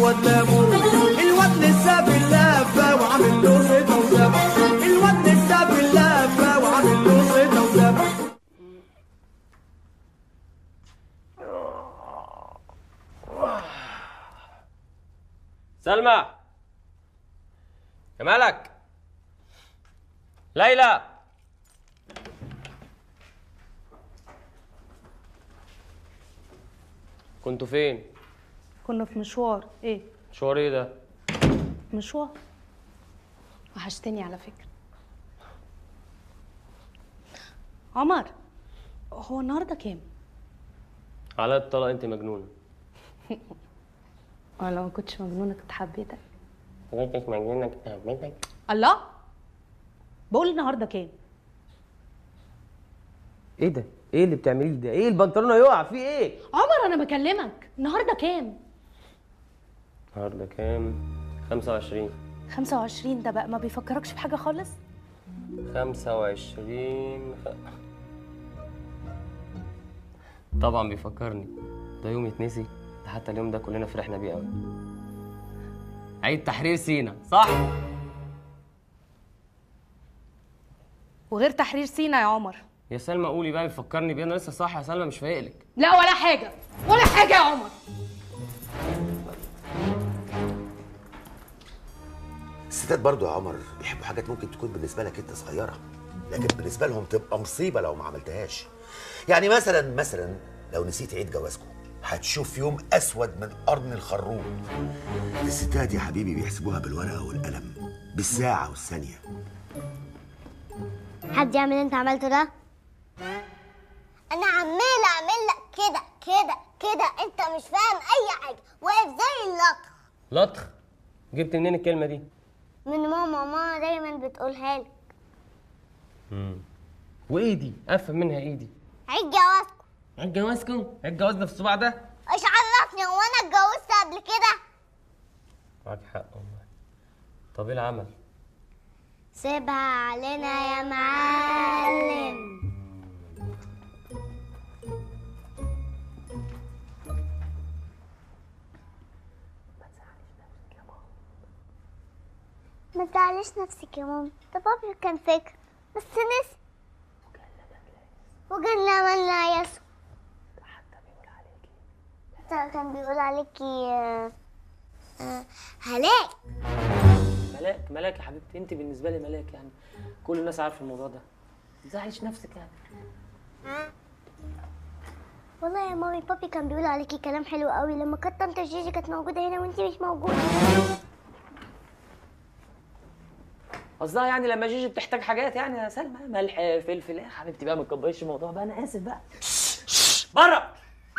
الواد لابو الواد لسه باللفه وعامل له صيده وزبح الواد لسه باللفه وعامل له صيده وزبح سلمى يا مالك ليلى كنتوا فين؟ كنا في مشوار ايه مشوار ايه ده؟ مشوار وحشتني على فكرة عمر هو النهارده كام؟ على الطلاق انت مجنونة انا لو ما كنتش مجنونة كنت حبيتك انت مجنونة كنت حبيتك الله بقول النهارده كام؟ ايه ده؟ ايه اللي بتعمليه ده؟ ايه البنطلون هيقع فيه ايه؟ عمر انا بكلمك النهارده كام؟ النهارده كام؟ 25 25 ده بقى ما بيفكركش بحاجة خالص؟ 25 خ... طبعا بيفكرني ده يوم يتنسي ده حتى اليوم ده كلنا فرحنا بيه قوي عيد تحرير سينا صح وغير تحرير سينا يا عمر يا سلمى قولي بقى بيفكرني بيه انا لسه صح يا سلمى مش فايقلك لا ولا حاجة ولا حاجة يا عمر الستات برضو يا عمر بيحبوا حاجات ممكن تكون بالنسبه لك انت صغيره لكن بالنسبه لهم تبقى مصيبه لو ما عملتهاش يعني مثلا مثلا لو نسيت عيد جوازكم هتشوف يوم اسود من قرن الخروف الستات يا حبيبي بيحسبوها بالورقه والقلم بالساعه والثانيه حد يعمل اللي انت عملته ده انا عمال اعمل لك كده كده كده انت مش فاهم اي حاجه واقف زي اللطخ لطخ جبت منين الكلمه دي من ماما ماما دايما بتقولها لك وايه دي افهم منها ايه دي عيد جوازكم عيد جوازكم عيد جوازنا في الصباع ده ايش عرفني هو انا اتجوزت قبل كده معاك حق والله طب ايه العمل سيبها علينا يا معلم ما تزعليش نفسك يا ماما ده بابي كان فاكر بس نسي وقلنا عملنا يسو حتى كان بيقول عليكي آه، آه، هلاك ملاك ملاك يا حبيبتي انت بالنسبه لي ملاك يعني كل الناس عارفه الموضوع ده ما تزعليش نفسك يعني والله يا مامي بابي كان بيقول عليكي كلام حلو قوي لما كانت طنط جيجي كانت موجوده هنا وانتي مش موجوده قصدها يعني لما جيجي بتحتاج حاجات يعني يا سلمى ملح فلفل يا حبيبتي بقى ما تكبريش الموضوع بقى انا اسف بقى بره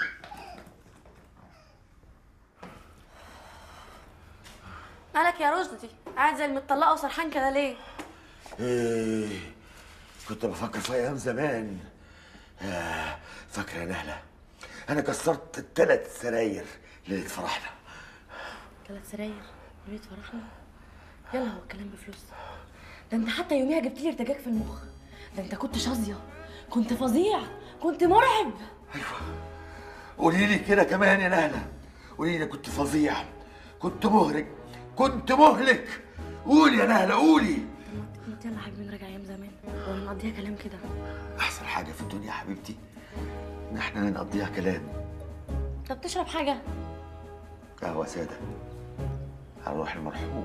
مالك يا رشدي قاعد زي المطلقه وسرحان كده ليه إيه كنت بفكر في ايام زمان آه، فاكره يا نهله انا كسرت الثلاث سراير ليله فرحنا ثلاث سراير ريت فرحنا يلا هو الكلام بفلوس ده انت حتى يوميها جبت لي ارتجاج في المخ ده انت كنت شاذيه كنت فظيع كنت مرعب قولي لي كده كمان يا نهله قولي لي كنت فظيع كنت مهرج كنت مهلك قولي يا نهله قولي انت يلا يا حبيبي نراجع ايام زمان ولا نقضيها كلام كده احسن حاجه في الدنيا يا حبيبتي ان احنا نقضيها كلام طب تشرب حاجه قهوه ساده على روح المرحوم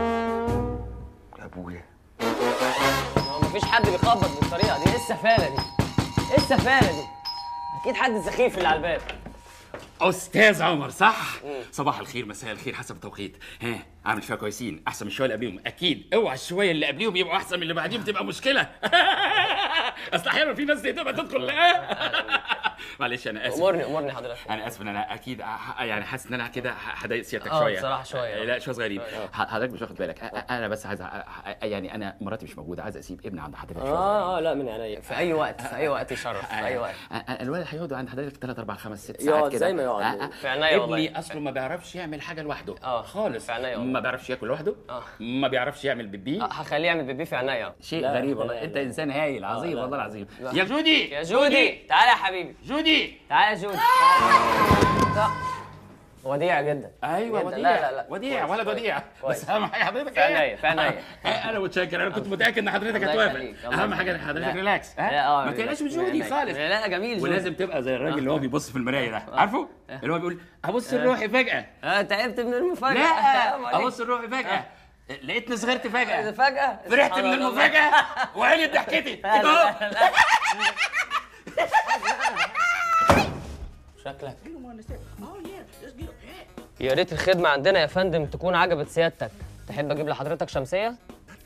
ابويا هو مفيش حد بيخبط بالطريقه دي ايه السفاله دي ايه السفاله دي اكيد حد سخيف اللي على الباب استاذ عمر صح صباح الخير مساء الخير حسب التوقيت ها عامل فيها كويسين احسن من الشويه اللي قبليهم اكيد اوعى الشويه اللي قبليهم يبقوا احسن من اللي بعديهم تبقى مشكله اصل احيانا في ناس زي ده بتدخل معلش انا اسف امرني امرني حضرتك انا اسف ان انا اكيد ح- يعني حاسس ان انا كده ه- هضايق سيادتك آه، شويه بصراحة شوية. لا شويه صغيرين آه. ح- حضرتك مش واخد بالك أ- انا بس عايز أ- يعني انا مراتي مش موجوده عايز اسيب ابني عند حضرتك شويه اه اه لا من عينيا في اي وقت في اي وقت يشرف في اي وقت آه، آه، الولد هيقعدوا عند حضرتك 3 4 5 6 يقعد ساعات كده زي ما يقعد. آه، آه. في عينيا والله. ابني اصله ما بيعرفش يعمل حاجه لوحده آه، خالص في عينيا والله. ما بيعرفش ياكل لوحده ما بيعرفش يعمل بيبي آه، هخليه يعمل بيبي في عينيا شيء لا، غريب لا، والله لا، انت لا. انسان هايل عظيم لا، والله لا. العظيم لا. يا جودي يا جودي تعالى يا حبيبي جودي تعالى يا جودي تعالى. وديع جدا ايوه جداً. وديع لا لا لا وديع كويس، ولد كويس، وديع كويس. بس اهم حاجه حضرتك في عينيا، في عينيا. انا متشكر انا كنت متاكد ان حضرتك الله هتوافق يخليك، الله اهم حاجه يخليك. حضرتك لا. ريلاكس لا، ها اه ما تقلقش من جودي عينيا. خالص لا جميل جودي. ولازم تبقى زي الراجل اللي هو بيبص في المرايه ده عارفه اللي هو بيقول ابص لروحي فجاه اه تعبت من المفاجاه لا ابص لروحي فجاه لقيتني صغرت فجاه فجاه فرحت من سبحان الله. المفاجاه وعيني ضحكتي لا، لا، لا. شكلك يا ريت الخدمة عندنا يا فندم تكون عجبت سيادتك تحب اجيب لحضرتك شمسية؟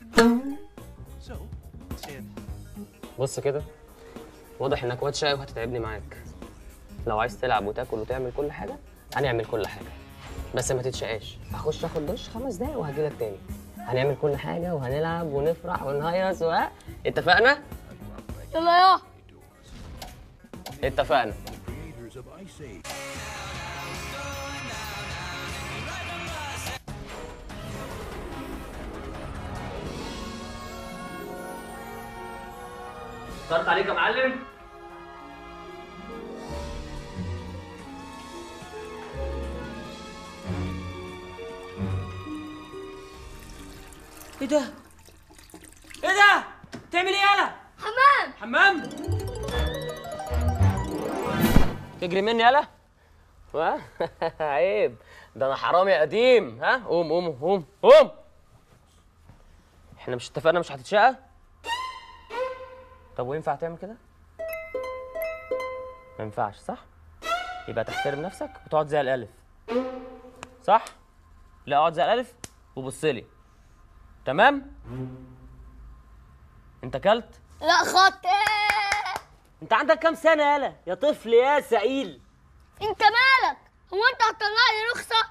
بص كده واضح انك واد شقي وهتتعبني معاك لو عايز تلعب وتاكل وتعمل كل حاجة هنعمل كل حاجة بس ما تتشقاش هخش اخد دش خمس دقايق وهجيلك تاني هنعمل كل حاجة وهنلعب ونفرح ونهيص و اتفقنا؟ يلا يا اتفقنا اخترت عليك يا معلم ايه ده؟ ايه ده؟ تعمل ايه يالا؟ حمام حمام؟ تجري مني يالا ها عيب ده انا حرامي قديم ها قوم قوم قوم قوم احنا مش اتفقنا مش هتتشقى طب وينفع تعمل كده ما ينفعش صح يبقى تحترم نفسك وتقعد زي الالف صح لا اقعد زي الالف وبص لي تمام انت كلت لا خط انت عندك كام سنه يالا يا طفل يا سعيل انت مالك هو انت هتطلع لي رخصه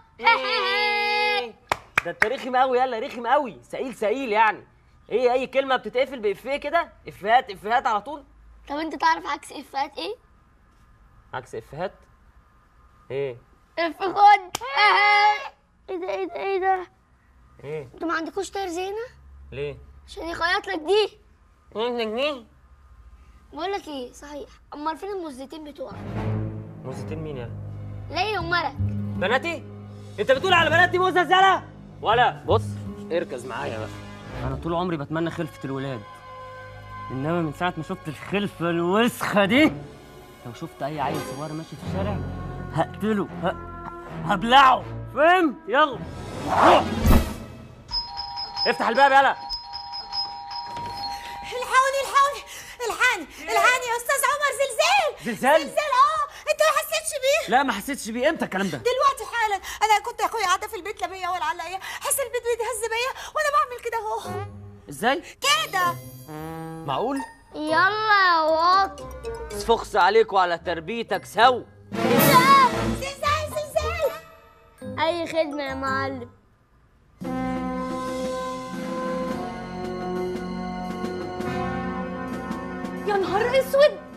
ده انت رخم قوي يلا رخم قوي سئيل سئيل يعني ايه اي كلمه بتتقفل بافيه كده افيهات افيهات على طول طب انت تعرف عكس افات ايه عكس افيهات ايه اف خد ايه ده ايه ده ايه ده ايه انتوا ما عندكوش طير زينه ليه عشان يخيط لك دي ايه جنيه بقول لك ايه صحيح امال فين المزتين بتوعك موزتين مين يلا ليه ومالك بناتي انت بتقول على بناتي موزه زلا ولا بص اركز معايا بقى انا طول عمري بتمنى خلفه الولاد انما من ساعه ما شفت الخلفه الوسخه دي لو شفت اي عيل صغير ماشي في الشارع هقتله ه... هبلعه فهمت يلا روح. افتح الباب يلا الحقوني الحقوني الحقني الحقني يا استاذ عمر زلزال زلزال؟ زلزال اه انت ما حسيتش بيه لا ما حسيتش بيه امتى الكلام ده دلوقتي حالا انا كنت يا اخويا قاعده في البيت لا بيا ولا عليا حس البيت بيتهز بيا وانا بعمل كده اهو ازاي كده معقول يلا يا واطي فخس عليك وعلى تربيتك سو زلزال زلزال اي خدمه يا معلم يا نهار اسود